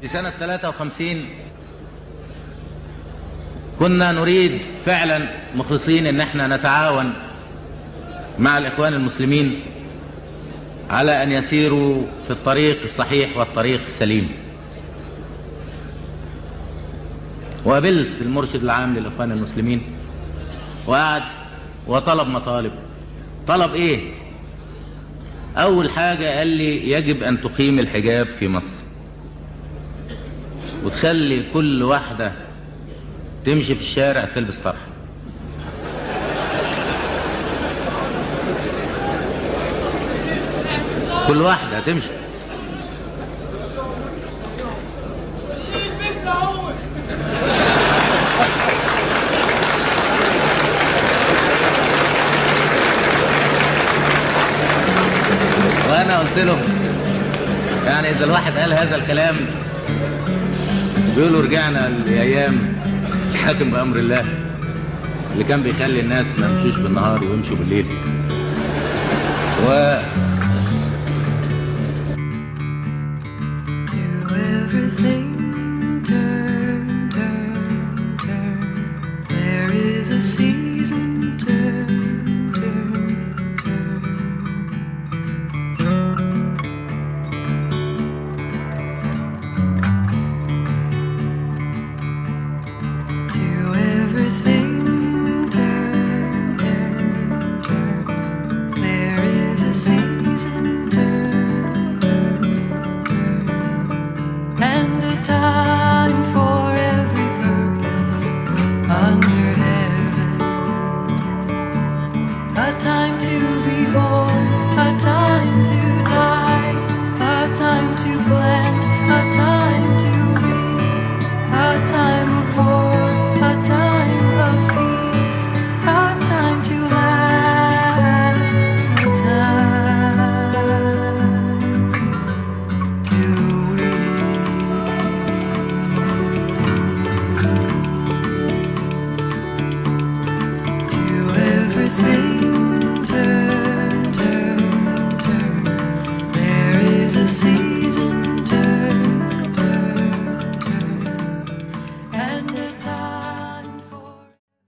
في سنة 53 كنا نريد فعلا مخلصين ان احنا نتعاون مع الاخوان المسلمين على ان يسيروا في الطريق الصحيح والطريق السليم وقابلت المرشد العام للاخوان المسلمين وقعد وطلب مطالب طلب ايه اول حاجة قال لي يجب ان تقيم الحجاب في مصر وتخلي كل واحدة تمشي في الشارع تلبس طرحة كل واحدة تمشي وانا قلت له يعني اذا الواحد قال هذا الكلام بيقولوا رجعنا لايام الحاكم بامر الله اللي كان بيخلي الناس ما يمشوش بالنهار ويمشوا بالليل و Do everything